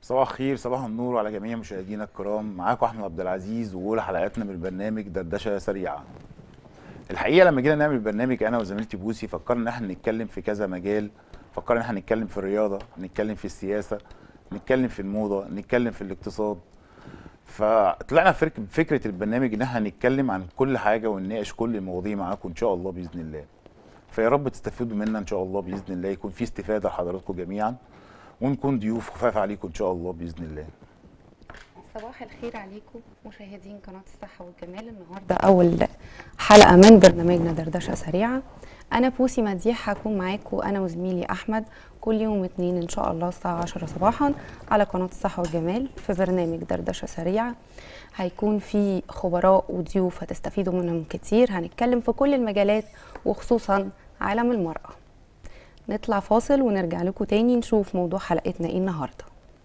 صباح الخير صباح النور على جميع مشاهدينا الكرام معاكم احمد عبد العزيز واولى حلقاتنا من البرنامج دردشه سريعه الحقيقه لما جينا نعمل البرنامج انا وزميلتي بوسي فكرنا ان احنا نتكلم في كذا مجال فكرنا ان احنا نتكلم في الرياضه نتكلم في السياسه نتكلم في الموضه نتكلم في الاقتصاد فطلعنا فك- بفكره البرنامج ان احنا هنتكلم عن كل حاجه ونناقش كل المواضيع معاكم ان شاء الله باذن الله فيا رب تستفيدوا منا ان شاء الله باذن الله يكون في استفاده لحضراتكم جميعا ونكون ضيوف خفاف عليكم ان شاء الله باذن الله صباح الخير عليكم مشاهدين قناة الصحة والجمال النهاردة أول حلقة من برنامجنا دردشة سريعة أنا بوسي مديح هكون معاكم أنا وزميلي أحمد كل يوم اتنين إن شاء الله الساعة 10 صباحا على قناة الصحة والجمال في برنامج دردشة سريعة هيكون في خبراء وضيوف هتستفيدوا منهم كتير هنتكلم في كل المجالات وخصوصا عالم المرأة نطلع فاصل ونرجع لكم تاني نشوف موضوع حلقتنا ايه النهارده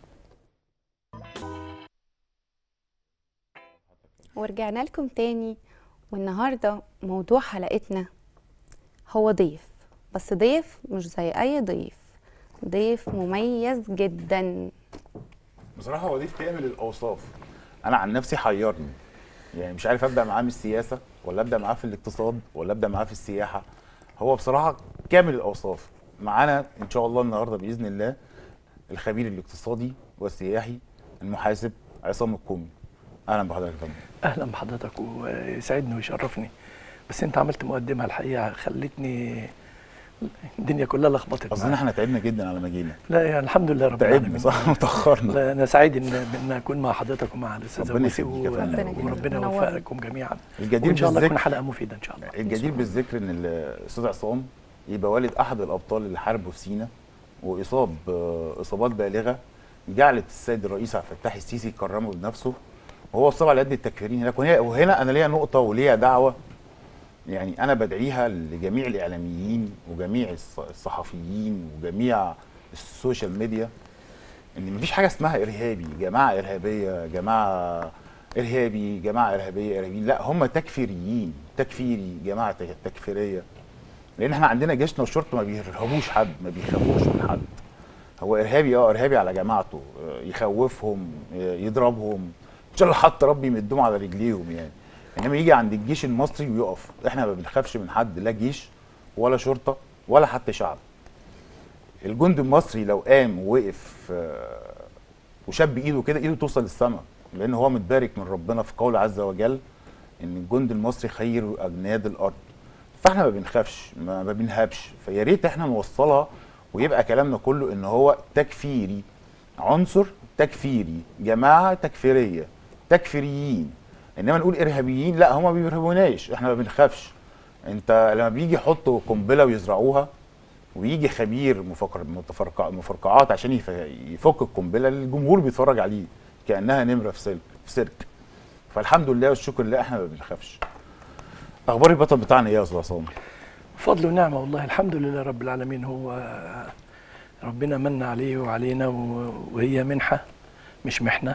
ورجعنا لكم تاني والنهارده موضوع حلقتنا هو ضيف بس ضيف مش زي اي ضيف ضيف مميز جدا بصراحه هو ضيف كامل الاوصاف انا عن نفسي حيرني يعني مش عارف ابدا معاه من السياسه ولا ابدا معاه في الاقتصاد ولا ابدا معاه في السياحه هو بصراحه كامل الاوصاف معانا ان شاء الله النهارده باذن الله الخبير الاقتصادي والسياحي المحاسب عصام الكومي اهلا بحضرتك يا فندم اهلا بحضرتك ويسعدني ويشرفني بس انت عملت مقدمه الحقيقه خلتني الدنيا كلها لخبطت اظن معايا. احنا تعبنا جدا على ما جينا لا يعني الحمد لله رب تعبنا العالمين صح متاخرنا لا انا سعيد ان ان اكون مع حضرتك ومع الاستاذه ربنا وسي يخليك يا فندم. ربنا يخليك. وربنا منورنا. يوفقكم جميعا الجدير وان شاء الله تكون بالذكر حلقه مفيده ان شاء الله الجدير بالذكر ان الاستاذ عصام يبقى والد احد الابطال اللي حاربوا في سينا واصاب آه، اصابات بالغه جعلت السيد الرئيس عبد الفتاح السيسي كرمه بنفسه وهو اصاب على يد التكفيرين هناك وهي- وهنا انا ليا نقطه وليا دعوه يعني انا بدعيها لجميع الاعلاميين وجميع الص- الصحفيين وجميع السوشيال ميديا ان مفيش حاجه اسمها ارهابي جماعه ارهابيه جماعه ارهابي جماعه ارهابيه ارهابيين لا هم تكفيريين تكفيري جماعه تك- تكفيريه لان احنا عندنا جيشنا والشرطه ما بيرهبوش حد ما بيخافوش من حد هو ارهابي اه ارهابي على جماعته آه، يخوفهم آه، يضربهم ان شاء الله حتى ربي يمدهم على رجليهم يعني انما يجي عند الجيش المصري ويقف احنا ما بنخافش من حد لا جيش ولا شرطه ولا حتى شعب الجند المصري لو قام ووقف آه، وشاب ايده كده ايده توصل للسماء لان هو متبارك من ربنا في قوله عز وجل ان الجند المصري خير اجناد الارض فاحنا ما بنخافش ما, ما بنهابش فيا ريت احنا نوصلها ويبقى كلامنا كله ان هو تكفيري عنصر تكفيري جماعه تكفيريه تكفيريين انما نقول ارهابيين لا هم ما بيرهبوناش احنا ما بنخافش انت لما بيجي يحطوا قنبله ويزرعوها ويجي خبير مفكر متفرقع مفرقعات عشان يف- يفك القنبله الجمهور بيتفرج عليه كانها نمره في سلك في سيرك فالحمد لله والشكر لله احنا ما بنخافش اخبار البطل بتاعنا ايه يا استاذ عصام فضل ونعمه والله الحمد لله رب العالمين هو ربنا من عليه وعلينا و- وهي منحه مش محنه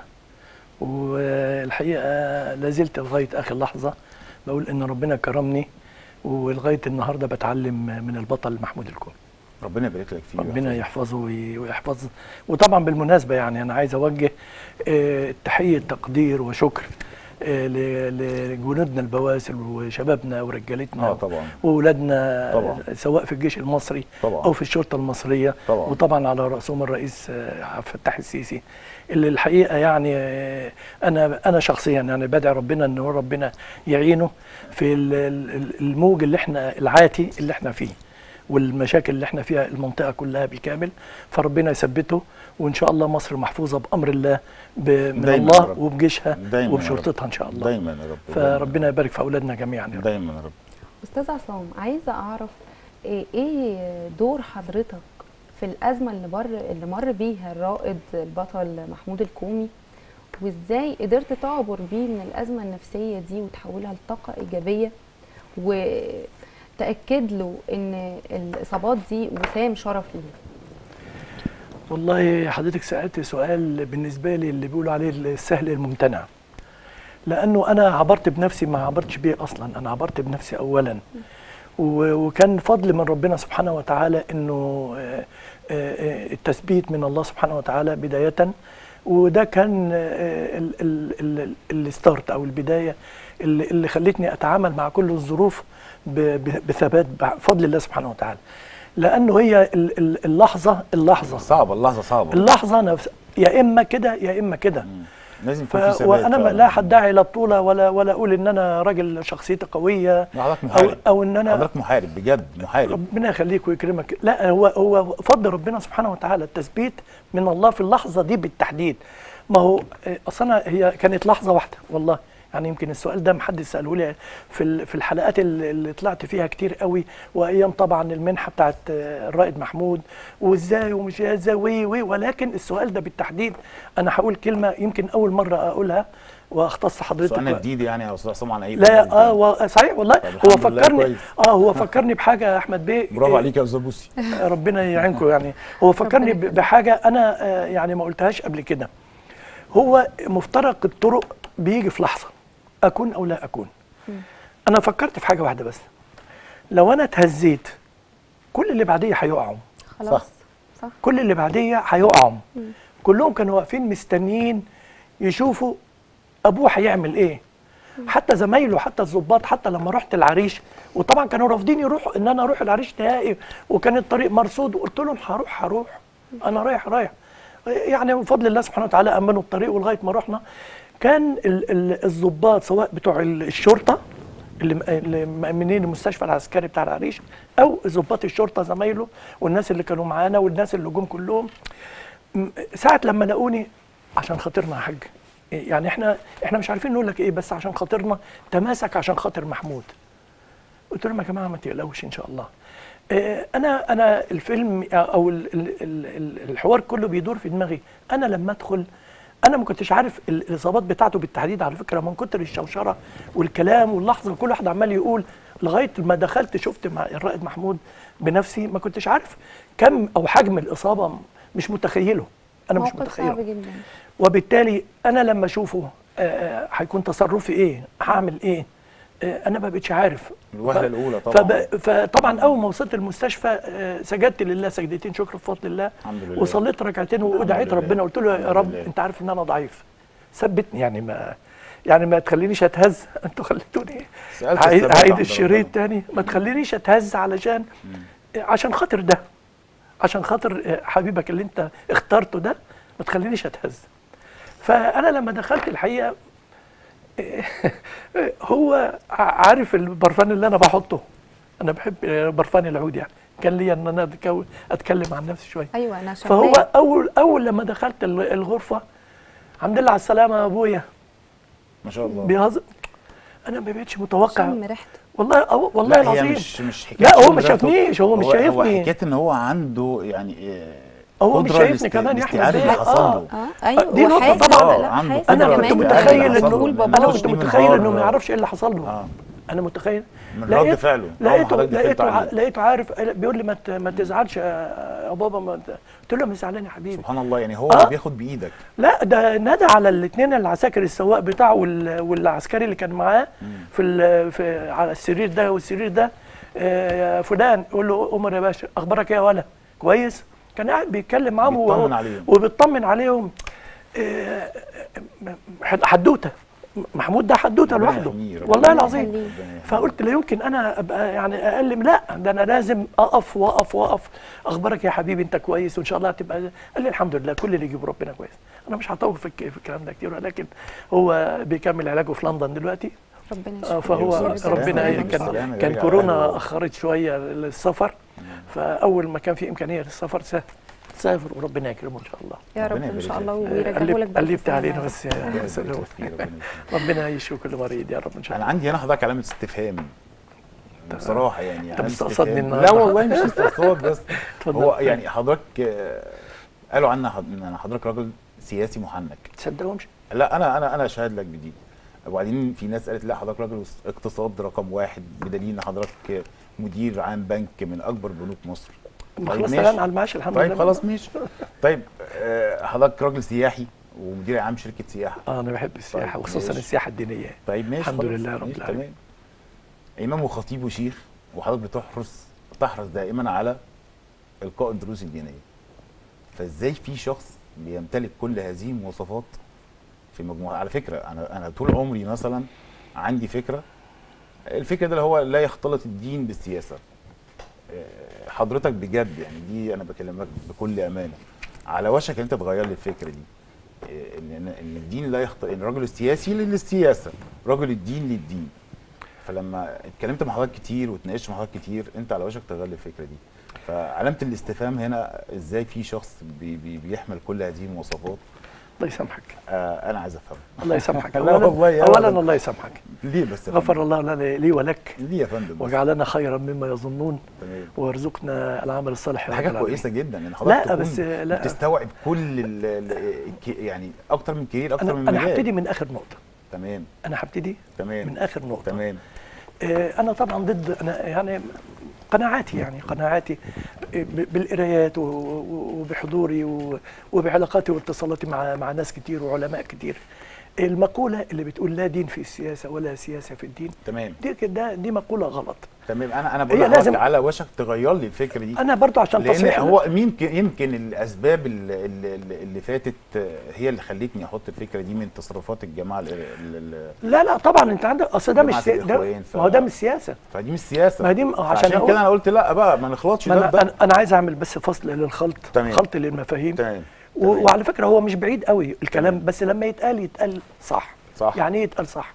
والحقيقه لازلت لغايه اخر لحظه بقول ان ربنا كرمني ولغايه النهارده بتعلم من البطل محمود الكون ربنا يبارك لك فيه ربنا ويحفظك. يحفظه وي- ويحفظ وطبعا بالمناسبه يعني انا عايز اوجه آه، تحيه تقدير وشكر آه، ل- لجنودنا البواسل وشبابنا ورجالتنا اه طبعا واولادنا طبعا. سواء في الجيش المصري طبعا. او في الشرطه المصريه طبعا. وطبعا على راسهم الرئيس آه، عبد الفتاح السيسي اللي الحقيقه يعني آه، انا انا شخصيا يعني بدعي ربنا ان هو ربنا يعينه في ال- ال- الموج اللي احنا العاتي اللي احنا فيه والمشاكل اللي احنا فيها المنطقه كلها بالكامل فربنا يثبته وان شاء الله مصر محفوظه بامر الله ب- من دايماً يا الله رب. وبجيشها دايما يا رب. وبشرطتها ان شاء الله دايما يا رب فربنا يبارك في اولادنا جميعا يا رب. دايما يا رب استاذ عصام عايزه اعرف ايه إيه دور حضرتك في الازمه اللي مر اللي مر بيها الرائد البطل محمود الكومي وازاي قدرت تعبر بيه من الازمه النفسيه دي وتحولها لطاقه ايجابيه وتاكد له ان الاصابات دي وسام شرف ليه والله حضرتك سألت سؤال بالنسبة لي اللي بيقولوا عليه السهل الممتنع لأنه أنا عبرت بنفسي ما عبرتش بيه أصلا أنا عبرت بنفسي أولا و- وكان فضل من ربنا سبحانه وتعالى أنه آه، آه، آه، التثبيت من الله سبحانه وتعالى بداية وده كان آه، ال- ال- ال- الستارت او البدايه اللي, اللي خلتني اتعامل مع كل الظروف ب- ب- بثبات بفضل الله سبحانه وتعالى لانه هي ال- ال- اللحظه اللحظه صعبه اللحظه صعبه اللحظه نفس يا اما كده يا اما كده لازم ف... يكون في ثبات وانا ما- فعلاً. لا حدعي لا بطوله ولا ولا اقول ان انا راجل شخصيتي قويه لا، حضرتك او محارب او ان انا حضرتك محارب بجد محارب ربنا يخليك ويكرمك لا هو هو فضل ربنا سبحانه وتعالى التثبيت من الله في اللحظه دي بالتحديد ما هو آه، اصلا هي كانت لحظه واحده والله يعني يمكن السؤال ده محدش ساله لي في ال- في الحلقات اللي اللي طلعت فيها كتير قوي وايام طبعا المنحه بتاعت آه، الرائد محمود وازاي ومش ازاي وي وي ولكن السؤال ده بالتحديد انا هقول كلمه يمكن اول مره اقولها واختص حضرتك سؤالنا و- جديد يعني يا استاذ عصام عن اي لا برنامج اه تاني. و- صحيح والله طب هو الحمد لله فكرني كويس. اه هو فكرني بحاجه يا احمد بيه برافو إيه، عليك يا استاذ بوسي ربنا يعينكم يعني هو فكرني ب- بحاجه انا آه، يعني ما قلتهاش قبل كده هو مفترق الطرق بيجي في لحظه اكون او لا اكون انا فكرت في حاجه واحده بس لو انا اتهزيت كل اللي بعديه هيقعوا خلاص صح. صح كل اللي بعديه هيقعوا كلهم كانوا واقفين مستنيين يشوفوا ابوه هيعمل ايه حتى زمايله حتى الضباط حتى لما رحت العريش وطبعا كانوا رافضين يروحوا ان انا اروح العريش نهائي وكان الطريق مرصود وقلت لهم هروح هروح انا رايح رايح يعني بفضل الله سبحانه وتعالى امنوا الطريق ولغايه ما رحنا كان ال- ال- الضباط سواء بتوع ال- الشرطه اللي م- اللي مأمنين المستشفى العسكري بتاع العريش او ضباط الشرطه زمايله والناس اللي كانوا معانا والناس اللي جم كلهم م- ساعة لما لقوني عشان خاطرنا يا حاج يعني احنا احنا مش عارفين نقول لك ايه بس عشان خاطرنا تماسك عشان خاطر محمود قلت لهم يا جماعه ما تقلقوش ان شاء الله اه، انا انا الفيلم او ال- ال- ال- ال- الحوار كله بيدور في دماغي انا لما ادخل انا ما كنتش عارف ال- الاصابات بتاعته بالتحديد على فكره من كتر الشوشره والكلام واللحظه وكل واحد عمال يقول لغايه ما دخلت شفت مع الرائد محمود بنفسي ما كنتش عارف كم او حجم الاصابه مش متخيله انا مش موقف متخيله صعب جدا وبالتالي انا لما اشوفه آه، آه، هيكون تصرفي ايه هعمل ايه آه، انا ما بقتش عارف الوهلة ف- الأولى طبعاً. فب... فطبعا اول ما وصلت المستشفى آه، سجدت لله سجدتين شكر بفضل الله الحمد لله. وصليت ركعتين ودعيت لله. ربنا قلت له يا الحمد رب لله. انت عارف ان انا ضعيف ثبتني يعني ما يعني ما تخلينيش اتهز انتوا خليتوني سألت هعيد الثبات هعيد عند الشريط ربنا. تاني ما تخلينيش اتهز علشان عشان خاطر ده عشان خاطر آه، حبيبك اللي انت اخترته ده ما تخلينيش اتهز فانا لما دخلت الحقيقه هو ع- عارف البرفان اللي انا بحطه انا بحب برفان العود يعني كان ليا ان انا أتكو- اتكلم عن نفسي شويه ايوه انا فهو شغاله اول اول لما دخلت ال- الغرفه الحمد لله على السلامه يا ابويا ما شاء الله بيهزر انا ما بقتش متوقع شم ريحته والله أو والله لا، هي العظيم مش مش حكايه لا، هو شغل ما ده. شافنيش، هو مش هو شايفني. حكايه ان هو عنده يعني آه، هو مش قدرة شايفني لاست- كمان يا أحمد لاستيعاب اللي بيه. حصل آه. له اه ايوه دي نقطة وحاسس طبعاً. لا، عنده حاسس قدرة انا كنت كمان متخيل إنه انه مسؤول ما انا باباه كنت من متخيل انه نهار- ما يعرفش ايه اللي حصل له اه انا متخيل من رد لقيت- فعله أول ما لقيته حضرتك دخلت لقيته ع- عليه. لقيته عارف بيقول لي ما ت- ما تزعلش يا يا بابا ما ت- قلت له مش زعلان يا حبيبي سبحان الله يعني هو آه. اللي بياخد بايدك لا ده نادى على الاثنين العساكر السواق بتاعه وال- والعسكري اللي كان معاه في ال- في على السرير ده والسرير ده آه، يا فلان يقول له عمر يا باشا اخبارك ايه يا ولا كويس كان قاعد بيتكلم معاهم وهو- بيطمن عليهم. وبيطمن عليهم آه، حد- حدوته محمود ده حدوته ربنا لوحده يحميه، ربنا والله يحميه. العظيم يخليه. ربنا يحميه. فقلت لا يمكن انا ابقى يعني اقل لا ده انا لازم اقف واقف واقف اخبارك يا حبيبي انت كويس وان شاء الله هتبقى قال لي الحمد لله كل اللي يجيب ربنا كويس انا مش هطول في الك- في الكلام ده كتير ولكن هو بيكمل علاجه في لندن دلوقتي ربنا آه، يشفيه فهو يوصل بالسلامة، ربنا يرجع كان بالسلامة، كان يرجع كورونا أهله. اخرت شويه السفر فاول ما كان في امكانيه للسفر سافر سافر وربنا يكرمه ان شاء الله يا رب ربنا ان شاء يبارك الله لك. ويرجعه لك قلبت بألف قلبت سلامة علينا يا بس رب. يا ربنا يبارك سلام. لك فيه، ربنا يبارك فيه. ربنا يشفي كل مريض يا رب ان شاء انا الله عندي هنا حضرتك علامه استفهام بصراحه يعني أنت علامة مستقصدني استفهام. النهاردة. لا والله مش استقصاد بس اتفضل. هو يعني حضرتك آه، قالوا عنا حض- ان حضرتك راجل سياسي محنك تصدقهمش لا انا انا انا اشهد لك بدي وبعدين في ناس قالت لا حضرتك راجل اقتصاد رقم واحد بدليل ان حضرتك مدير عام بنك من اكبر بنوك مصر ما طيب خلاص ماشي. طلعنا على المعاش الحمد لله طيب خلاص ماشي طيب آه، حضرتك راجل سياحي ومدير عام شركه سياحه اه انا بحب السياحه طيب، وخصوصا ماشي. السياحه الدينيه طيب ماشي الحمد خلاص، لله رب ماشي، العالمين. تمام امام وخطيب وشيخ وحضرتك بتحرص تحرص دائما على القاء الدروس الدينيه فازاي في شخص بيمتلك كل هذه المواصفات في مجموعه على فكره انا انا طول عمري مثلا عندي فكره الفكره ده اللي هو لا يختلط الدين بالسياسه آه، حضرتك بجد يعني دي انا بكلمك بكل امانه على وشك ان انت تغير لي الفكره دي آه، ان ان الدين لا يخط... ان الرجل السياسي للسياسه رجل الدين للدين فلما اتكلمت مع حضرتك كتير واتناقشت مع حضرتك كتير انت على وشك تغير لي الفكره دي فعلامه الاستفهام هنا ازاي في شخص بي بي بيحمل كل هذه المواصفات الله يسامحك آه انا عايز افهم الله يسامحك لا اولا والله يا اولا ولد. الله يسامحك ليه بس يا فندم؟ غفر الله لنا لي ولك ليه يا فندم بس؟ وجعلنا خيرا مما يظنون تمام وارزقنا العمل الصالح يا دي رب حاجه العالمين. كويسه جدا ان حضرتك لا تكون بس لا بتستوعب كل ال ال الك- يعني اكتر من كارير اكتر انا من انا مجال هبتدي من اخر نقطه تمام انا هبتدي تمام من اخر نقطه تمام آه، انا طبعا ضد انا يعني قناعاتي يعني قناعاتي ب- بالقرايات و- و- وبحضوري و- وبعلاقاتي واتصالاتي مع مع ناس كتير وعلماء كتير المقوله اللي بتقول لا دين في السياسه ولا سياسه في الدين تمام دي كده دي مقوله غلط تمام انا انا بقول هي لحضرتك لازم- على وشك تغير لي الفكره دي انا برضو عشان لان تصحيح هو يمكن يمكن الاسباب اللي, اللي, اللي فاتت هي اللي خلتني احط الفكره دي من تصرفات الجماعه ال- ال- ال- لا لا طبعا انت عندك اصل ده مش جماعة سي... ده الإخوان، ف- ما هو ده مش سياسه فدي مش سياسه ما دي م- عشان عشان أقول- كده انا قلت لا بقى ما نخلطش ما ده انا بده انا, أنا عايز اعمل بس فصل للخلط تمام. خلط للمفاهيم تمام و... تمام. وعلى فكره هو مش بعيد قوي الكلام تمام. بس لما يتقال يتقال صح صح. يعني ايه يتقال صح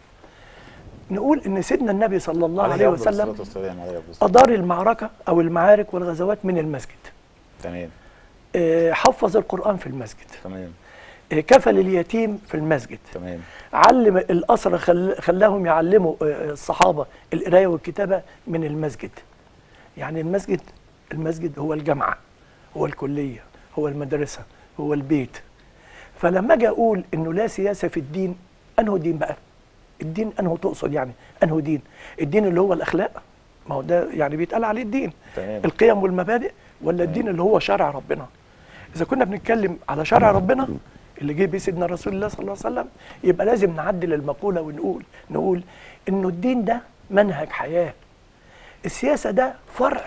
نقول ان سيدنا النبي صلى الله عليه أفضل الصلاة وسلم والسلام عليه أفضل الصلاة. ادار المعركه او المعارك والغزوات من المسجد تمام آه، حفظ القران في المسجد تمام آه، كفل اليتيم في المسجد تمام علم الأسرة خل... خلاهم يعلموا آه، الصحابة القراية والكتابة من المسجد يعني المسجد المسجد هو الجامعة هو الكلية هو المدرسة هو البيت فلما اجي اقول انه لا سياسة في الدين انه دين بقى الدين انه تقصد يعني انه دين الدين اللي هو الاخلاق ما هو ده يعني بيتقال عليه الدين تمام. القيم والمبادئ ولا الدين اللي هو شرع ربنا اذا كنا بنتكلم على شرع ربنا اللي جه بيه سيدنا رسول الله صلى الله عليه وسلم يبقى لازم نعدل المقوله ونقول نقول انه الدين ده منهج حياه السياسه ده فرع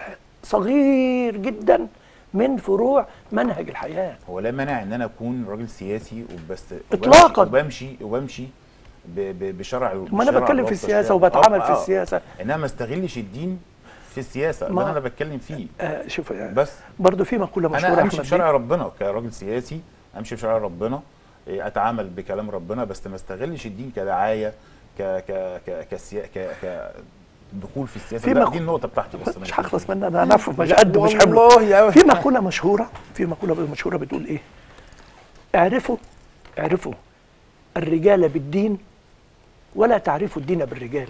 صغير جدا من فروع منهج الحياه هو لا مانع ان انا اكون راجل سياسي وبس إطلاقاً. وبمشي وبمشي ب- ب- بشرع ما انا بشرع بتكلم الله في السياسه والشرع. وبتعامل آه، في آه. السياسه انما ما استغلش الدين في السياسه ده ما- اللي انا بتكلم فيه آه شوف آه بس برضه في مقوله مشهوره انا امشي أحمد بشرع بيه. ربنا كراجل سياسي امشي بشرع ربنا إيه، اتعامل بكلام ربنا بس ما استغلش الدين كدعايه ك ك ك كسيا ك ك دخول في السياسه في ده مق- دي النقطه بتاعتي بس مش هخلص منها انا هنفذ مش قد مش والله حمل يا- في مقوله مشهوره في مقوله مشهوره بتقول ايه اعرفوا اعرفوا الرجال بالدين ولا تعرفوا الدين بالرجال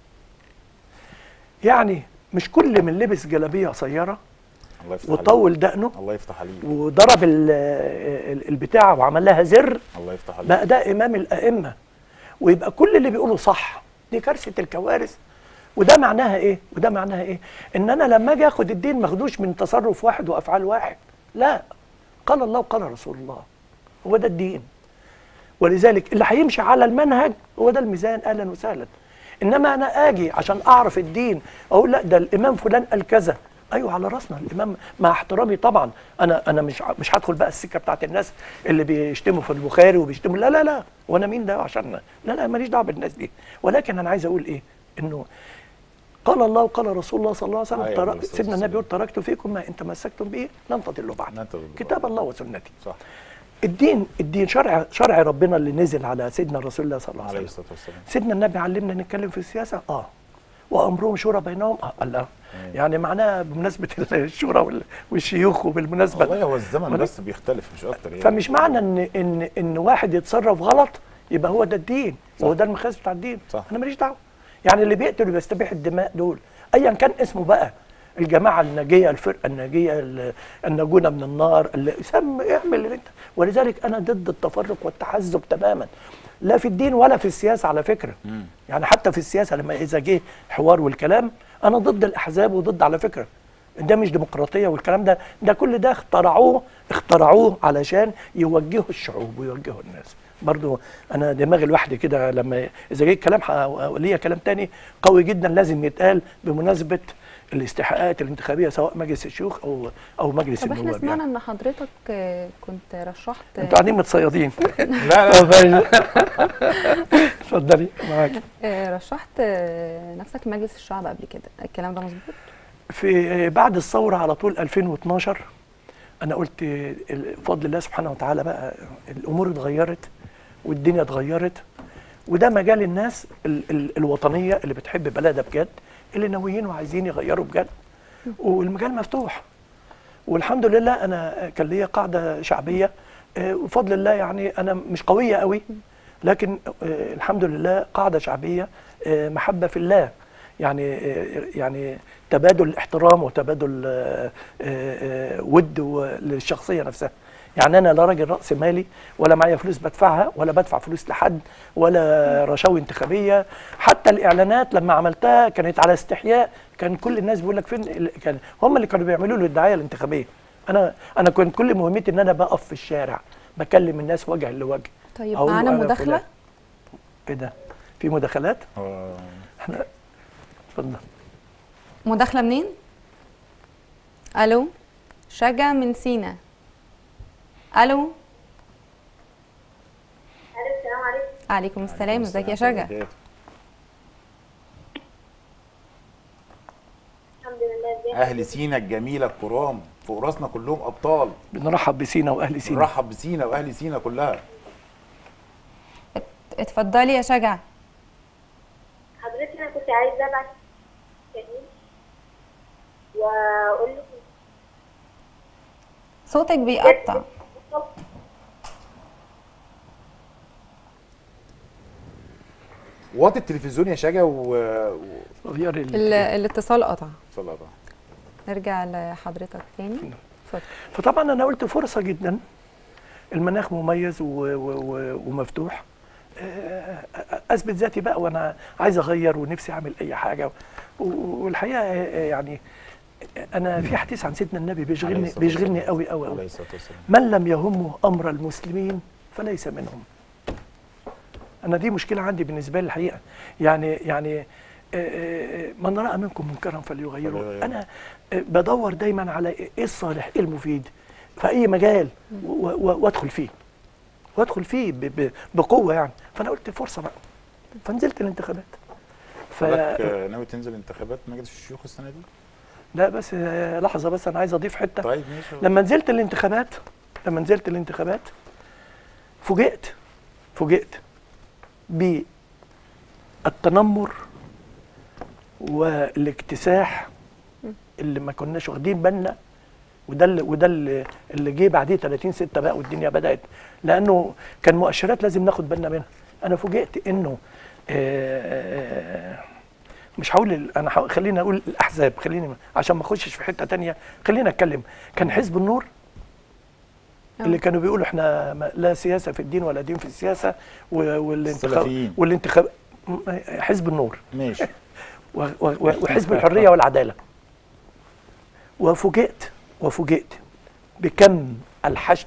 يعني مش كل من لبس جلابيه قصيره الله يفتح عليك. وطول دقنه الله يفتح عليك وضرب ال- ال- البتاع وعمل لها زر الله يفتح عليك بقى ده امام الائمه ويبقى كل اللي بيقوله صح دي كارثه الكوارث وده معناها ايه وده معناها ايه ان انا لما اجي اخد الدين ماخدوش من تصرف واحد وافعال واحد لا قال الله وقال رسول الله هو ده الدين ولذلك اللي هيمشي على المنهج هو ده الميزان اهلا وسهلا انما انا اجي عشان اعرف الدين اقول لا ده الامام فلان قال كذا ايوه على راسنا الامام مع احترامي طبعا انا انا مش ع- مش هدخل بقى السكه بتاعت الناس اللي بيشتموا في البخاري وبيشتموا لا لا لا وانا مين ده عشان لا لا ماليش دعوه بالناس دي ولكن انا عايز اقول ايه انه قال الله وقال رسول الله صلى الله عليه وسلم أيوة، ترك عليه الصلاة سيدنا النبي والسلام. يقول تركت فيكم ما ان تمسكتم به لن تضلوا بعد لن تضلوا بعد. كتاب الله وسنتي صح الدين الدين شرع شرع ربنا اللي نزل على سيدنا رسول الله صلى الله عليه عليه وسلم الصلاه والسلام سيدنا النبي علمنا نتكلم في السياسه اه وامرهم شورى بينهم اه الله يعني معناها بمناسبه الشورى وال- والشيوخ وبالمناسبه والله هو الزمن ولكن- بس بيختلف مش اكتر يعني فمش معنى ان ان ان واحد يتصرف غلط يبقى هو ده الدين صح. وهو ده المقياس بتاع الدين صح. انا ماليش دعوه يعني اللي بيقتل وبيستبيح الدماء دول ايا كان اسمه بقى الجماعه الناجيه الفرقه الناجيه ال- الناجونه من النار اللي سم اعمل اللي انت ولذلك انا ضد التفرق والتحزب تماما لا في الدين ولا في السياسه على فكره مم. يعني حتى في السياسه لما اذا جه حوار والكلام انا ضد الاحزاب وضد على فكره ده مش ديمقراطيه والكلام ده ده كل ده اخترعوه اخترعوه علشان يوجهوا الشعوب ويوجهوا الناس برضو انا دماغي لوحدي كده لما اذا جه كلام ح- ليا كلام تاني قوي جدا لازم يتقال بمناسبه الاستحقاقات الانتخابيه سواء مجلس الشيوخ او او مجلس طب احنا النواب سمعنا يعني. ان حضرتك آه، كنت رشحت انتوا قاعدين متصيدين لا لا اتفضلي معاك آه، رشحت آه، نفسك لمجلس الشعب قبل كده الكلام ده مظبوط في بعد الثوره على طول 2012 انا قلت بفضل الله سبحانه وتعالى بقى الامور اتغيرت والدنيا اتغيرت وده مجال الناس ال ال الوطنيه اللي بتحب بلدها بجد اللي ناويين وعايزين يغيروا بجد والمجال مفتوح والحمد لله انا كان ليا قاعده شعبيه آه، وبفضل الله يعني انا مش قويه قوي لكن آه، الحمد لله قاعده شعبيه آه، محبه في الله يعني آه، يعني تبادل الاحترام وتبادل آه، آه، آه، ود و- للشخصيه نفسها يعني انا لا راجل راس مالي ولا معايا فلوس بدفعها ولا بدفع فلوس لحد ولا رشاوي انتخابيه حتى الاعلانات لما عملتها كانت على استحياء كان كل الناس بيقول لك فين ال- كان هم اللي كانوا بيعملوا له الدعايه الانتخابيه انا انا كنت كل مهمتي ان انا بقف في الشارع بكلم الناس وجها لوجه طيب أقول له معانا أنا مداخله فلان. ايه ده في مداخلات آه، احنا اتفضل مداخله منين الو شجع من سينا الو السلام عليكم عليكم السلام ازيك يا شجع الحمد لله ازيك اهل سينا الجميله الكرام فوق راسنا كلهم ابطال بنرحب بسينا واهل سينا نرحب بسينا واهل سينا كلها اتفضلي يا شجع حضرتك انا كنت عايزه ابعت كريم واقول له صوتك بيقطع واطي التلفزيون يا شجا و... و... غير ال- ال- الاتصال قطع صلى الله نرجع لحضرتك تاني اتفضل فطبعا انا قلت فرصه جدا المناخ مميز و و و ومفتوح آه، اثبت ذاتي بقى وانا عايز اغير ونفسي اعمل اي حاجه و- والحقيقه آه، يعني انا في حديث عن سيدنا النبي عليه بيشغلني الصلاة بيشغلني والسلام. قوي قوي عليه قوي الصلاه والسلام من لم يهمه امر المسلمين فليس منهم انا دي مشكله عندي بالنسبه لي الحقيقه يعني يعني آه، آه، من راى منكم منكرا فليغيره فليغيره. انا آه، بدور دايما على ايه الصالح ايه المفيد في اي مجال و- و- وادخل فيه وادخل فيه ب- ب- بقوه يعني فانا قلت فرصه بقى فنزلت الانتخابات ف حضرتك آه، ناوي تنزل انتخابات مجلس الشيوخ السنه دي؟ لا بس آه، لحظه بس انا عايز اضيف حته طيب ماشي لما نزلت الانتخابات لما نزلت الانتخابات فوجئت فوجئت بالتنمر والاكتساح اللي ما كناش واخدين بالنا وده اللي وده اللي, اللي جه بعديه 30 6 بقى والدنيا بدات لانه كان مؤشرات لازم ناخد بالنا منها انا فوجئت انه آه، مش هقول ال- انا هقول- خليني اقول الاحزاب خليني عشان ما اخشش في حته تانية خلينا اتكلم كان حزب النور اللي كانوا بيقولوا احنا ما- لا سياسه في الدين ولا دين في السياسه و- والانتخاب السلفيين. والانتخاب م- حزب النور ماشي و- و- و- وحزب الحريه والعداله وفوجئت وفوجئت بكم الحشد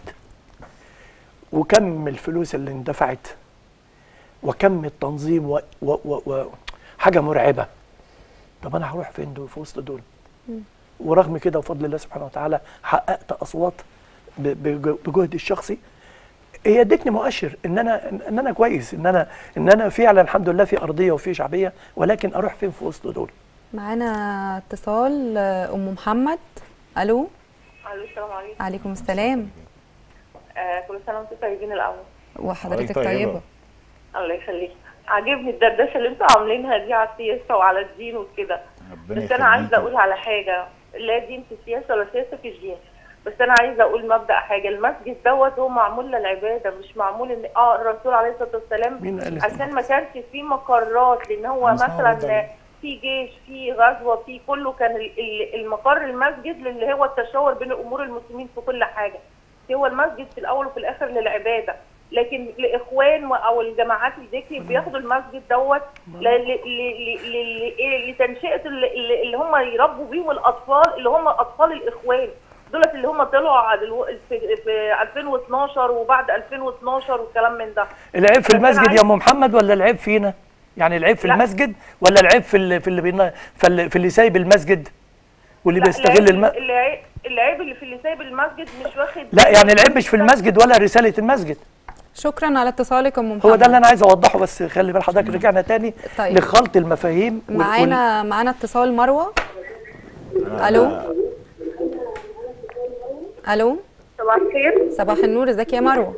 وكم الفلوس اللي اندفعت وكم التنظيم و و و و حاجه مرعبه طب انا هروح فين دول في وسط دول ورغم كده بفضل الله سبحانه وتعالى حققت اصوات ب- بج- بجهدي الشخصي هي ادتني مؤشر ان انا ان انا كويس ان انا ان انا فعلا الحمد لله في ارضيه وفي شعبيه ولكن اروح فين في وسط دول معانا اتصال آه، ام محمد الو الو السلام عليكم عليكم السلام آه كل سنه وانتم طيبين الاول وحضرتك حضرتك طيبة. طيبه الله يخليك عاجبني الدردشه اللي انتوا عاملينها دي على السياسه وعلى الدين وكده ربنا بس انا عايزه يخليكي. اقول على حاجه لا دين في السياسه ولا سياسه في الدين بس انا عايزه اقول مبدا حاجه المسجد دوت هو معمول للعباده مش معمول ان اه الرسول عليه الصلاه والسلام مين قال عشان ما كانش فيه مقرات لان هو أنا اسمها رد مثلا عليك. في جيش في غزوه في كله كان ال- ال- المقر المسجد اللي هو التشاور بين امور المسلمين في كل حاجه هو المسجد في الاول وفي الاخر للعباده لكن لاخوان و- او الجماعات الذكري بياخدوا المسجد دوت ل- ل- ل- ل- ل- إيه؟ لتنشئه ال- ال- اللي هم يربوا بيهم الاطفال اللي هم اطفال الاخوان دولت اللي هم طلعوا دلو- في, في 2012 وبعد 2012 والكلام من ده العيب في بس أنا المسجد يا عايز- ام محمد ولا العيب فينا يعني العيب في لا. المسجد ولا العيب في اللي في اللي بينا في اللي, في اللي سايب المسجد واللي لا، بيستغل العيب- الم... العيب العيب اللي في اللي سايب المسجد مش واخد لا يعني العيب مش في المسجد ولا رساله المسجد شكرا على اتصالك ام محمد هو ده اللي انا عايز اوضحه بس خلي بال حضرتك رجعنا تاني طيب. لخلط المفاهيم وال- وال- معانا معانا اتصال مروه الو الو صباح الخير صباح النور ازيك يا مروه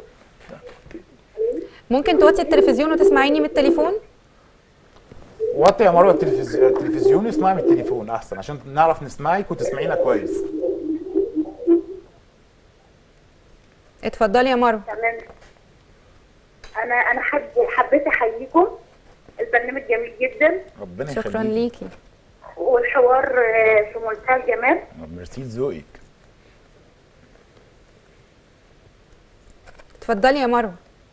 ممكن توطي التلفزيون وتسمعيني من التليفون وطي يا مروه التلفز- التلفزيون اسمعي من التليفون احسن عشان نعرف نسمعك وتسمعينا كويس اتفضلي يا مروه تمام انا انا حب حبيت احييكم البرنامج جميل جدا ربنا شكرا يخليكي. ليكي والحوار آه، في منتهى الجمال ميرسي ذوقك اتفضلي يا مروه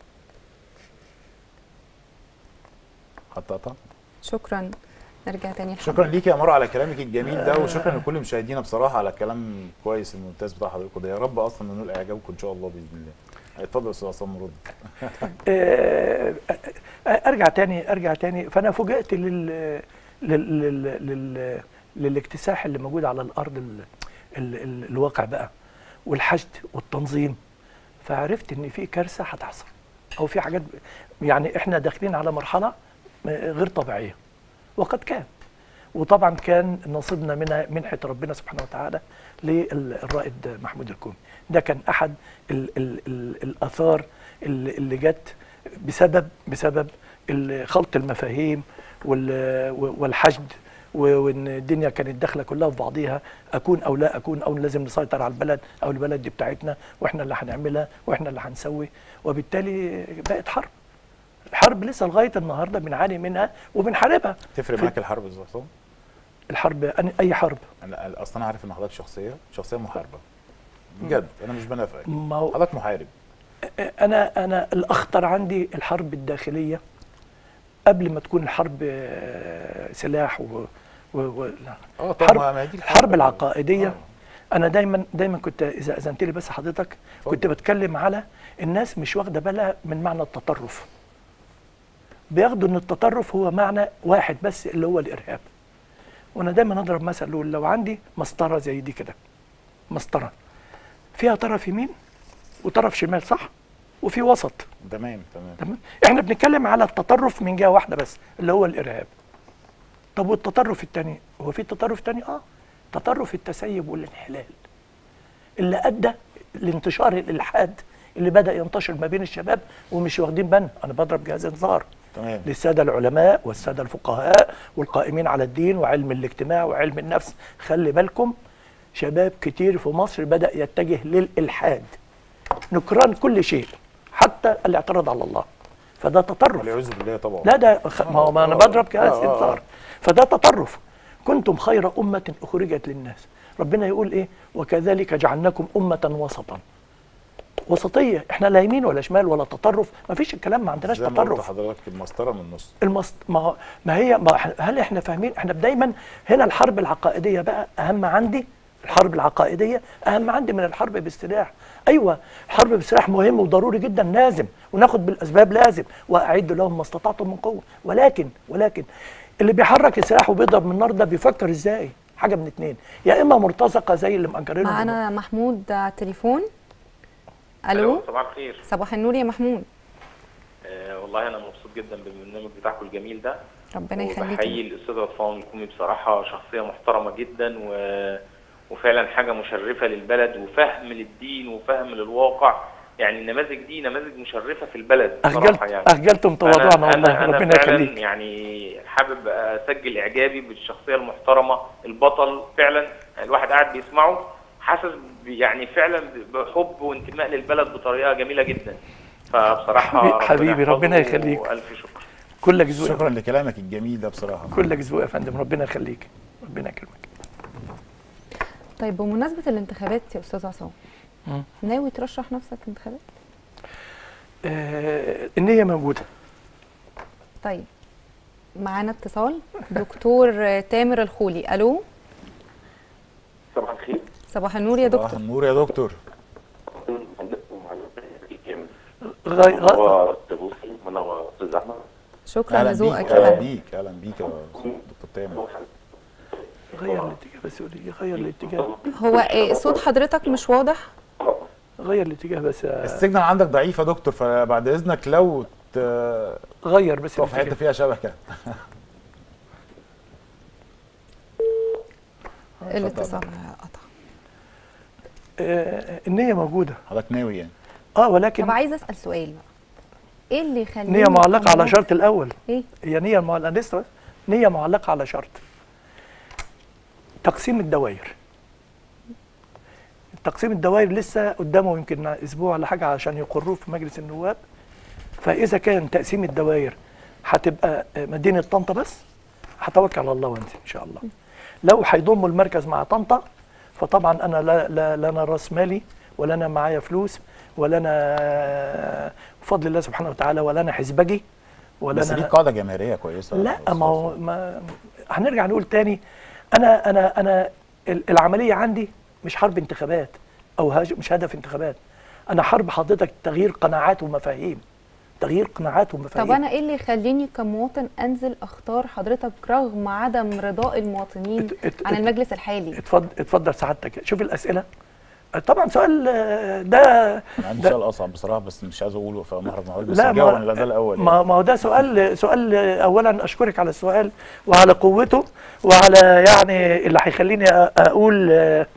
خططها شكرا نرجع تاني لحضرتك. شكرا ليكي يا مروه على كلامك الجميل ده وشكرا لكل مشاهدينا بصراحه على الكلام كويس الممتاز بتاع حضرتك ده يا رب اصلا ننول اعجابكم ان شاء الله باذن الله اتفضل يا استاذ عصام رد آه، آه، ارجع تاني ارجع تاني فانا فوجئت لل لل لل, لل للاكتساح اللي موجود على الارض ال ال ال الواقع بقى والحشد والتنظيم فعرفت ان في كارثه هتحصل او في حاجات يعني احنا داخلين على مرحله غير طبيعيه وقد كان وطبعا كان نصيبنا منها منحه ربنا سبحانه وتعالى للرائد محمود الكومي ده كان احد ال ال ال الاثار اللي, اللي جت بسبب بسبب ال- خلط المفاهيم وال- والحشد و- وان الدنيا كانت داخله كلها في بعضيها اكون او لا اكون او لازم نسيطر على البلد او البلد دي بتاعتنا واحنا اللي هنعملها واحنا اللي هنسوي وبالتالي بقت حرب الحرب لسه لغايه النهارده بنعاني منها وبنحاربها تفرق في- معاك الحرب يا استاذ عصام الحرب أن- اي حرب انا اصلا انا عارف ان حضرتك شخصيه شخصيه محاربه بجد انا مش بنافقك ما هو حضرتك محارب انا انا الاخطر عندي الحرب الداخليه قبل ما تكون الحرب آه، سلاح و, و... و... لا. اه طبعا حرب ما هي دي الحرب العقائديه آه. انا دايما دايما كنت اذا اذنت لي بس حضرتك كنت بتكلم على الناس مش واخده بالها من معنى التطرف بياخدوا ان التطرف هو معنى واحد بس اللي هو الارهاب وانا دايما اضرب مثل اقول لو عندي مسطره زي دي كده مسطره فيها طرف يمين وطرف شمال صح وفي وسط تمام تمام تمام احنا بنتكلم على التطرف من جهه واحده بس اللي هو الارهاب طب والتطرف الثاني هو في تطرف ثاني اه تطرف التسيب والانحلال اللي ادى لانتشار الالحاد اللي بدا ينتشر ما بين الشباب ومش واخدين بالنا انا بضرب جهاز انذار تمام للساده العلماء والساده الفقهاء والقائمين على الدين وعلم الاجتماع وعلم النفس خلي بالكم شباب كتير في مصر بدا يتجه للالحاد نكران كل شيء حتى الاعتراض على الله فده تطرف والعياذ بالله طبعا لا ده خ- ما هو ما انا بضرب جهاز آه، آه، آه. انذار فده تطرف كنتم خير امه اخرجت للناس ربنا يقول ايه وكذلك جعلناكم امه وسطا وسطيه احنا لا يمين ولا شمال ولا تطرف ما فيش الكلام ما عندناش زي ما قلت تطرف لحضرتك المسطره من النص المص... ما هو- ما هي ما إحنا- هل احنا فاهمين احنا دايما هنا الحرب العقائديه بقى اهم عندي الحرب العقائديه اهم عندي من الحرب بالسلاح ايوه الحرب بالسلاح مهم وضروري جدا لازم وناخد بالاسباب لازم واعد لهم ما استطعتم من قوه ولكن ولكن اللي بيحرك السلاح وبيضرب من النار ده بيفكر ازاي حاجه من اتنين يا اما مرتزقه زي اللي مأجرينهم معانا محمود على التليفون الو صباح الخير صباح النور يا محمود آه والله انا مبسوط جدا بالبرنامج بتاعكم الجميل ده ربنا يخليك وبحيي الاستاذ عصام الكومي بصراحه شخصيه محترمه جدا و... وفعلا حاجه مشرفه للبلد وفهم للدين وفهم للواقع يعني النماذج دي نماذج مشرفه في البلد اخجلت بصراحه يعني اخجلتم تواضعنا أنا- والله أنا- أنا ربنا فعلا يخليك يعني حابب اسجل اعجابي بالشخصيه المحترمه البطل فعلا الواحد قاعد بيسمعه حاسس ب- يعني فعلا بحب وانتماء للبلد بطريقه جميله جدا فبصراحه حبيبي- ربنا حبيبي، ربنا يحفظه يخليك. والف شكر كلك ذوق شكرا لكلامك الجميل ده بصراحه كلك ذوق يا فندم ربنا يخليك ربنا يكرمك طيب بمناسبه الانتخابات يا استاذ عصام مم. ناوي ترشح نفسك انتخابات آه النية موجودة طيب معانا اتصال دكتور تامر الخولي الو صباح الخير صباح النور يا صباح دكتور النور يا دكتور غي... غ... منور تبوسي منور استاذ احمد شكرا اهلا لذوقك بيك يا اهلا فندم. بيك اهلا بيك يا دكتور تامر غير الاتجاه بس قولي غير الاتجاه هو إيه صوت حضرتك مش واضح غير الاتجاه بس السيجنال عندك ضعيف يا دكتور فبعد اذنك لو ت- غير بس تقف في حته الاتجاه فيها شبكه الاتصال قطع آه النية موجودة حضرتك ناوي يعني اه طب ولكن عايزه اسال سؤال بقى ايه اللي يخليني نية معلقة على أموت؟ شرط الأول ايه هي نية معلقة لسه بس نية معلقة على شرط تقسيم الدوائر تقسيم الدوائر لسه قدامه يمكن اسبوع ولا حاجه عشان يقروه في مجلس النواب فاذا كان تقسيم الدوائر هتبقى مدينه طنطا بس هتوكل على الله وانزل ان شاء الله لو هيضموا المركز مع طنطا فطبعا انا لا لا, لا انا راس مالي ولا انا معايا فلوس ولا انا بفضل الله سبحانه وتعالى ولا انا حزبجي ولا بس انا دي قاعده جماهيريه كويسه لا يا أستاذ ما هو ما هنرجع نقول تاني انا انا انا ال- العمليه عندي مش حرب انتخابات او هاج- مش هدف انتخابات انا حرب حضرتك تغيير قناعات ومفاهيم تغيير قناعات ومفاهيم طب انا ايه اللي يخليني كمواطن انزل اختار حضرتك رغم عدم رضاء المواطنين ات- ات- عن ات- المجلس الحالي اتفضل اتفضل سعادتك شوف الاسئله طبعا سؤال آه، ده انا عندي ده- سؤال اصعب بصراحه بس مش عايز اقوله فمهرب معقول بس لا هجاوب ما انا ده الاول ما, ما هو ده سؤال سؤال اولا اشكرك على السؤال وعلى قوته وعلى يعني اللي هيخليني أ- اقول آه،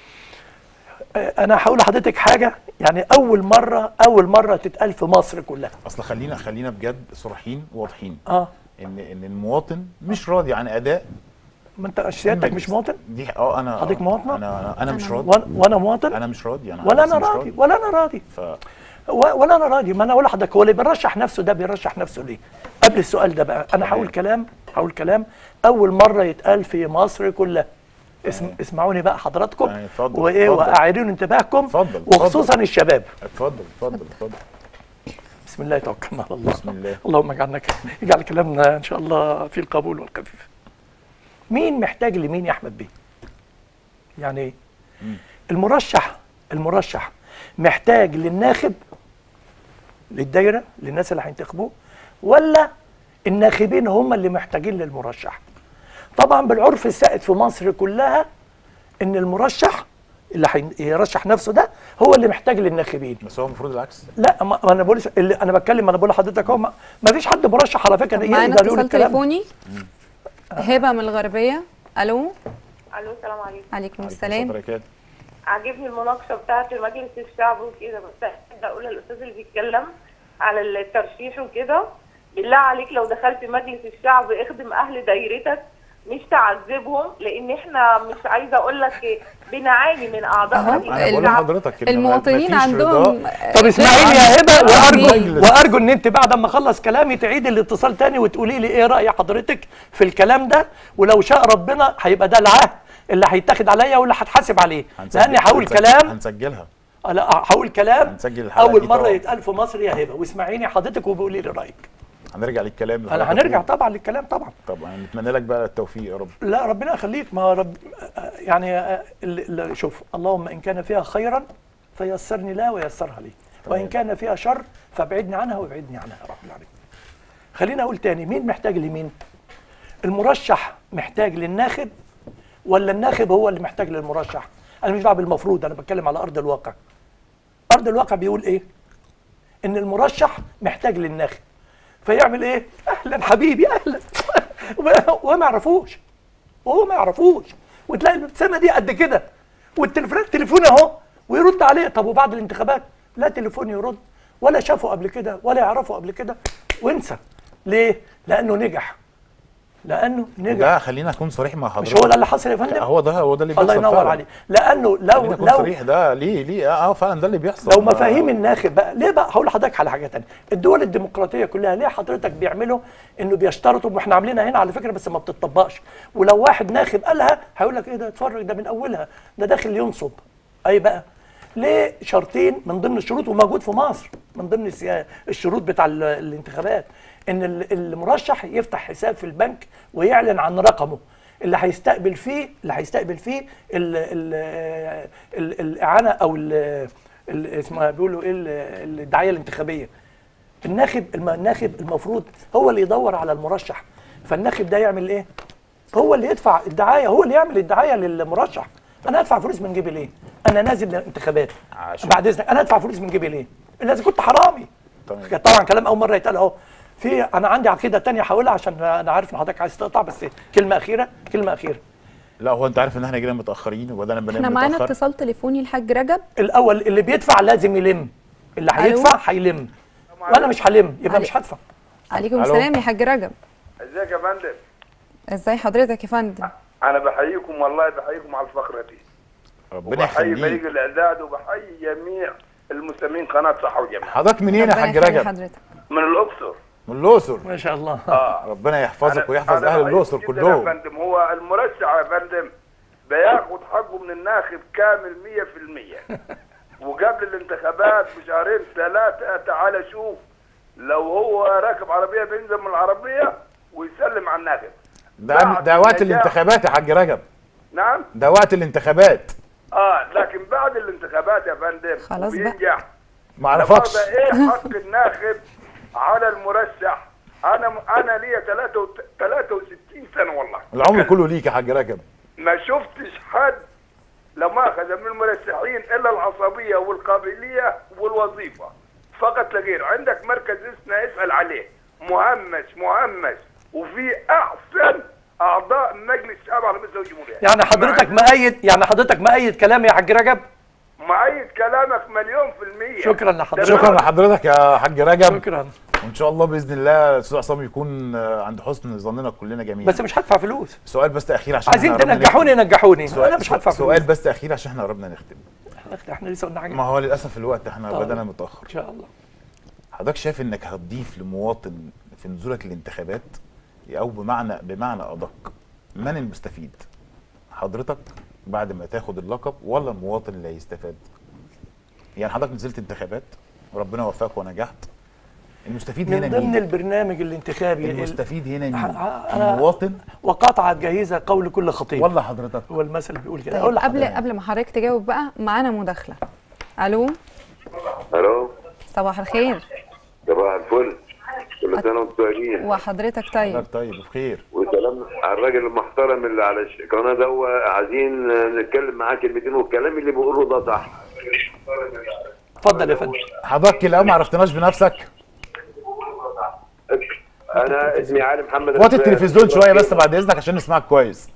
آه، انا هقول لحضرتك حاجه يعني اول مره اول مره تتقال في مصر كلها اصل خلينا خلينا بجد صريحين وواضحين اه ان ان المواطن مش راضي عن اداء ما انت سيادتك المجلس. مش مواطن دي اه انا حضرتك مواطنة؟ انا انا, أنا مش أنا راضي وانا وأنا مواطن انا مش راضي انا ولا بس انا مش راضي ولا انا راضي ف و- ولا انا راضي ما انا اقول لحضرتك هو اللي بيرشح نفسه ده بيرشح نفسه ليه؟ قبل السؤال ده بقى انا هقول كلام هقول كلام اول مره يتقال في مصر كلها اسم اسمعوني بقى حضراتكم يعني اتفضل، وايه اتفضل. واعيرون انتباهكم اتفضل، اتفضل. وخصوصا الشباب اتفضل اتفضل اتفضل بسم الله توكلنا على الله بسم الله. اللهم اجعلنا اجعل كلامنا ان شاء الله في القبول والخفيف مين محتاج لمين يا احمد بيه يعني ايه المرشح المرشح محتاج للناخب للدايره للناس اللي هينتخبوه ولا الناخبين هم اللي محتاجين للمرشح طبعا بالعرف السائد في مصر كلها ان المرشح اللي هيرشح نفسه ده هو اللي محتاج للناخبين بس هو المفروض العكس لا ما ما انا بقول اللي انا بتكلم انا بقول لحضرتك اهو ما ما فيش حد مرشح على فكره طب معانا يقدر يقول اتصال الكلام تليفوني هبه من الغربيه الو الو السلام عليكم عليكم عليكم السلام بركات. عاجبني المناقشه بتاعه مجلس الشعب وكده بس أحب اقول للاستاذ اللي بيتكلم على الترشيح وكده بالله عليك لو دخلت مجلس الشعب اخدم اهل دايرتك مش تعذبهم لان احنا مش عايزه اقول لك بنعاني من اعضاء أهو. مجلس انا بقول الشعب لحضرتك إن ما- المواطنين مفيش عندهم رضا. طب اسمعيني يا هبه وارجو المجلس. وارجو ان انت بعد ما اخلص كلامي تعيدي الاتصال تاني وتقولي لي ايه راي حضرتك في الكلام ده ولو شاء ربنا هيبقى ده العهد اللي هيتاخد عليا واللي هتحاسب عليه هنسجل- لاني هقول هنسجل- كلام هنسجلها لا هقول كلام هنسجل الحلقة اول دي مره طبعاً. يتقال في مصر يا هبه واسمعيني حضرتك وبقولي لي رايك هنرجع للكلام اللي انا حضرتك هنرجع بتقوله. طبعا للكلام طبعا طبعا نتمنى لك بقى التوفيق يا رب لا ربنا يخليك ما هو رب يعني آه، ال- ال- شوف اللهم ان كان فيها خيرا فيسرني لها ويسرها لي وان كان فيها شر فابعدني عنها وابعدني عنها يا رب العالمين خلينا اقول تاني مين محتاج لمين المرشح محتاج للناخب ولا الناخب هو اللي محتاج للمرشح انا مش دعوه بالمفروض انا بتكلم على ارض الواقع ارض الواقع بيقول ايه ان المرشح محتاج للناخب فيعمل ايه اهلا حبيبي اهلا وما ما يعرفوش وهو ما يعرفوش وتلاقي الابتسامه دي قد كده والتليفون تليفون اهو ويرد عليه طب وبعد الانتخابات لا تليفون يرد ولا شافه قبل كده ولا يعرفه قبل كده وانسى ليه لانه نجح لانه نجح ده خلينا اكون صريح مع مش حضرتك هو ده اللي حصل يا فندم هو ده هو ده اللي بيحصل الله ينور فعلاً. عليك لانه لو خلينا اكون لو صريح ده ليه ليه اه آه، فعلا ده اللي بيحصل لو ما- مفاهيم الناخب بقى ليه بقى هقول لحضرتك على حاجه ثانيه الدول الديمقراطيه كلها ليه حضرتك بيعملوا انه بيشترطوا واحنا عاملينها هنا على فكره بس ما بتطبقش ولو واحد ناخب قالها هيقول لك ايه ده اتفرج ده من اولها ده داخل ينصب اي بقى ليه شرطين من ضمن الشروط وموجود في مصر من ضمن السيا- الشروط بتاع ال- الانتخابات ان ال- المرشح يفتح حساب في البنك ويعلن عن رقمه اللي هيستقبل فيه اللي هيستقبل فيه ال ال ال الاعانه او ال ال- اسمها بيقولوا ايه ال- الدعايه الانتخابيه الناخب الم- الناخب المفروض هو اللي يدور على المرشح فالناخب ده يعمل ايه هو اللي يدفع الدعايه هو اللي يعمل الدعايه للمرشح انا ادفع فلوس من جيبي ليه انا نازل لانتخابات عشان- بعد اذنك انا ادفع فلوس من جيبي ليه لازم كنت حرامي تمام. كان طبعا كلام اول مره يتقال اهو في انا عندي عقيده تانية هقولها عشان انا عارف ان حضرتك عايز تقطع بس كلمه اخيره كلمه اخيره لا هو انت عارف ان احنا جينا متاخرين وبدانا بنام احنا معانا متاخر اتصال تليفوني الحاج رجب الاول اللي بيدفع لازم يلم اللي ألو؟ هيدفع هيلم وانا مش هلم يبقى علي- مش هدفع عليكم ألو. السلام يا حاج رجب ازيك يا فندم ازاي حضرتك يا فندم انا بحييكم والله بحييكم على الفقره دي ربنا وبحيي فريق يخليك الاعداد وبحيي جميع المستمعين قناه صحه وجمال حضرتك منين يا ربنا حاج يخلي رجب حضرتك من الاقصر من الاقصر ما شاء الله اه ربنا يحفظك أنا- ويحفظ أنا اهل بحييكم الاقصر جداً كلهم يا فندم هو المرشح يا فندم بياخد حقه من الناخب كامل 100% وقبل الانتخابات بشهرين ثلاثه تعال شوف لو هو راكب عربيه بينزل من العربيه ويسلم على الناخب ده بعد ده وقت النجاح. الانتخابات يا حاج رجب نعم ده وقت الانتخابات اه لكن بعد الانتخابات يا فندم خلاص بقى. بينجح ما اعرفكش النهارده ايه حق الناخب على المرشح انا انا ليا 63 سنه والله العمر كله ليك يا حاج رجب ما شفتش حد لما اخذ من المرشحين الا العصبيه والقابليه والوظيفه فقط لا غير عندك مركز اسمه اسال عليه مهمش مهمش وفي احسن اعضاء مجلس الشعب على مستوى الجمهوريه يعني حضرتك مؤيد يعني حضرتك مؤيد كلامي يا حاج رجب معيد كلامك مليون في المية شكرا لحضرتك. ده شكرا أنا- لحضرتك يا حاج رجب شكرا وان شاء الله باذن الله الاستاذ عصام يكون آه، عند حسن ظننا كلنا جميعا بس مش هدفع فلوس سؤال بس اخير عشان عايزين احنا قربنا تنجحوني نجحوني نختم. انا مش سؤال, هدفع سؤال فلوس بس اخير عشان احنا قربنا نختم احنا لسه قلنا حاجه ما هو للاسف الوقت احنا طبعا. بدانا متاخر ان شاء الله حضرتك شايف انك هتضيف لمواطن في نزولك الانتخابات او بمعنى بمعنى ادق من المستفيد حضرتك بعد ما تاخد اللقب ولا المواطن اللي هيستفاد يعني حضرتك نزلت انتخابات وربنا وفقك ونجحت المستفيد من هنا ضمن مين البرنامج الانتخابي ال- المستفيد هنا مين ه- أنا- المواطن وقطعت جهيزه قول كل خطيب ولا حضرتك هو المثل بيقول كده طيب اقول قبل لحضرتك قبل ما حضرتك تجاوب بقى معانا مداخله الو الو صباح الخير صباح الفل كل سنه وانتم طيبين وحضرتك طيب حضرتك طيب بخير وسلام على الراجل المحترم اللي على القناه ده عايزين نتكلم معاه كلمتين والكلام اللي بيقوله ده صح اتفضل يا فندم حضرتك الاول ما عرفتناش بنفسك انا اسمي علي محمد وطي رفاعي. التلفزيون شويه بس بعد اذنك عشان نسمعك كويس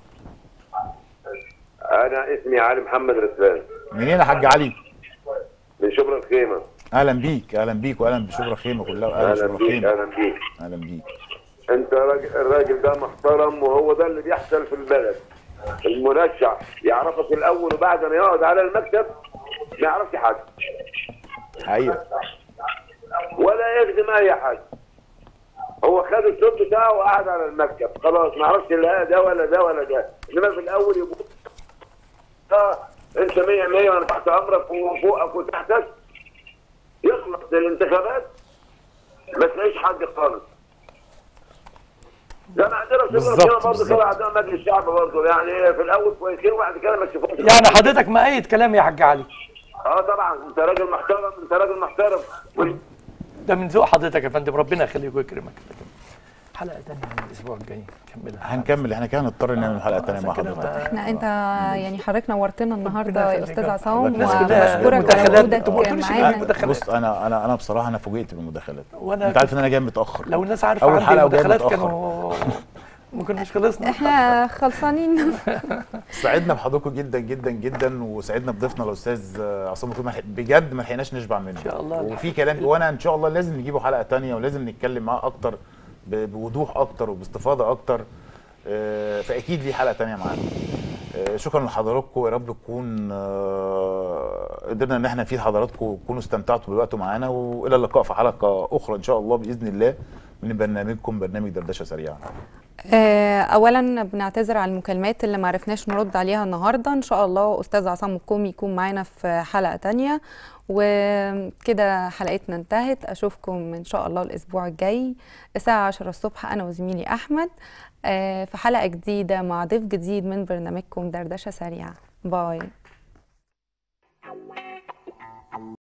انا اسمي علي محمد رفاعي منين يا حاج علي من شبرا الخيمه اهلا بيك اهلا بيك واهلا بشبرا خيمه كلها واهلا اهلا بشبرا بيك خيمه اهلا بيك اهلا بيك انت راجل الراجل ده محترم وهو ده اللي بيحصل في البلد المرشح يعرفك الاول وبعد ما يقعد على المكتب ما يعرفش حد حقيقه ولا يخدم اي حد هو خد الصوت بتاعه وقعد على المكتب خلاص ما يعرفش لا ده ولا ده ولا ده انما في الاول يقول اه انت 100 100 وانا تحت امرك وفوقك وتحتك يخلص الانتخابات ما تلاقيش حد خالص ده انا عندنا في بالظبط، برضه بالظبط. كده عندنا مجلس الشعب برضه يعني في الاول كويسين وبعد كده ما تشوفهمش يعني حضرتك مؤيد كلامي يا حاج علي اه طبعا انت راجل محترم انت راجل محترم ده من ذوق حضرتك يا فندم ربنا يخليك ويكرمك حلقه ثانيه من الاسبوع الجاي نكملها هنكمل احنا كده هنضطر نعمل حلقه ثانيه مع عشان كده حضرتك ما- احنا انت يعني حضرتك نورتنا النهارده ربنا يا يخليك. استاذ عصام الناس كلها وبشكرك مداخلات. على انتوا ما وجودك قلتوليش معانا إنها مداخلات. بص انا انا انا بصراحه انا فوجئت بالمداخلات وأنا انت عارف كنت- ان انا جاي متاخر لو الناس عارفه أول عندي حلقة وجاي المداخلات متأخر. كانوا ما كناش خلصنا احنا خلصانين سعدنا بحضراتكم جدا جدا جدا وسعدنا بضيفنا الاستاذ عصام مطلوب بجد ما لحقناش نشبع منه ان شاء الله. وفي كلام وانا ان شاء الله لازم نجيبه حلقه تانية ولازم نتكلم معاه اكتر ب- بوضوح اكتر وباستفاضه اكتر آه، فاكيد ليه حلقه تانية معانا آه، شكرا لحضراتكم يا رب تكون آه، قدرنا ان احنا نفيد حضراتكم وتكونوا استمتعتوا بالوقت معانا والى اللقاء في حلقه اخرى ان شاء الله باذن الله من برنامجكم برنامج دردشه سريعه آه، اولا بنعتذر على المكالمات اللي ما عرفناش نرد عليها النهارده ان شاء الله استاذ عصام الكومي يكون معانا في حلقه تانية وكده حلقتنا انتهت اشوفكم ان شاء الله الاسبوع الجاي الساعه 10 الصبح انا وزميلي احمد آه، في حلقه جديده مع ضيف جديد من برنامجكم دردشه سريعه باي